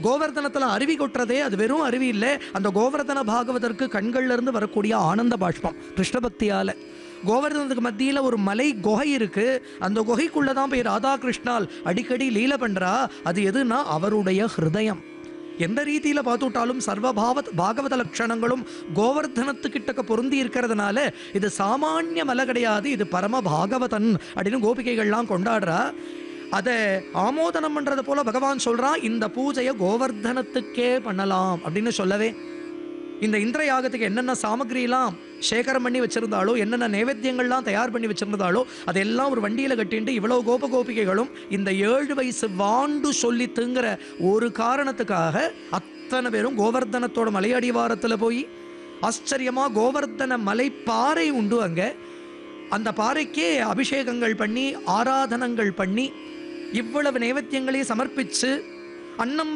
கோவர்தனத்துல அருவி கொட்டுறதே அது வெறும் அருவி இல்லை அந்த கோவர்தன பாகவதற்கு கண்கள்ல இருந்து வரக்கூடிய ஆனந்த பாஷ்பம் கிருஷ்ண பக்தியால கோவர்தனத்துக்கு மத்தியில ஒரு மலை குகை இருக்கு அந்த குகைக்குள்ள தான் போய் ராதா கிருஷ்ணால் அடிக்கடி லீல பண்றா அது எதுனா அவருடைய ஹிருதயம் எந்த ரீதியில பார்த்துட்டாலும் சர்வபாவ பாகவத லட்சணங்களும் கோவர்தனத்துக்கிட்டக்க பொருந்தி இருக்கிறதுனால இது சாமானிய மலை கிடையாது இது பரம பாகவதன் அப்படின்னு கோபிகைகள்லாம் கொண்டாடுறா அதை ஆமோதனம் பண்றது போல பகவான் சொல்றான் இந்த பூஜையை கோவர்தனத்துக்கே பண்ணலாம் அப்படின்னு சொல்லவே இந்த இந்திர யாகத்துக்கு என்னென்ன சாமகிரிலாம் சேகரம் பண்ணி வச்சிருந்தாலோ என்னென்ன நைவேத்தியங்கள்லாம் தயார் பண்ணி வச்சிருந்தாலோ அதெல்லாம் ஒரு வண்டியில கட்டிட்டு இவ்வளவு கோப கோபிகைகளும் இந்த ஏழு வயசு வாண்டு சொல்லித்துங்கிற ஒரு காரணத்துக்காக அத்தனை பேரும் கோவர்தனத்தோட மலையடிவாரத்துல போய் ஆச்சரியமா கோவர்தன மலை பாறை உண்டு அங்க அந்த பாறைக்கே அபிஷேகங்கள் பண்ணி ஆராதனங்கள் பண்ணி இவ்வளவு நைவேத்தியங்களையும் சமர்ப்பிச்சு அன்னம்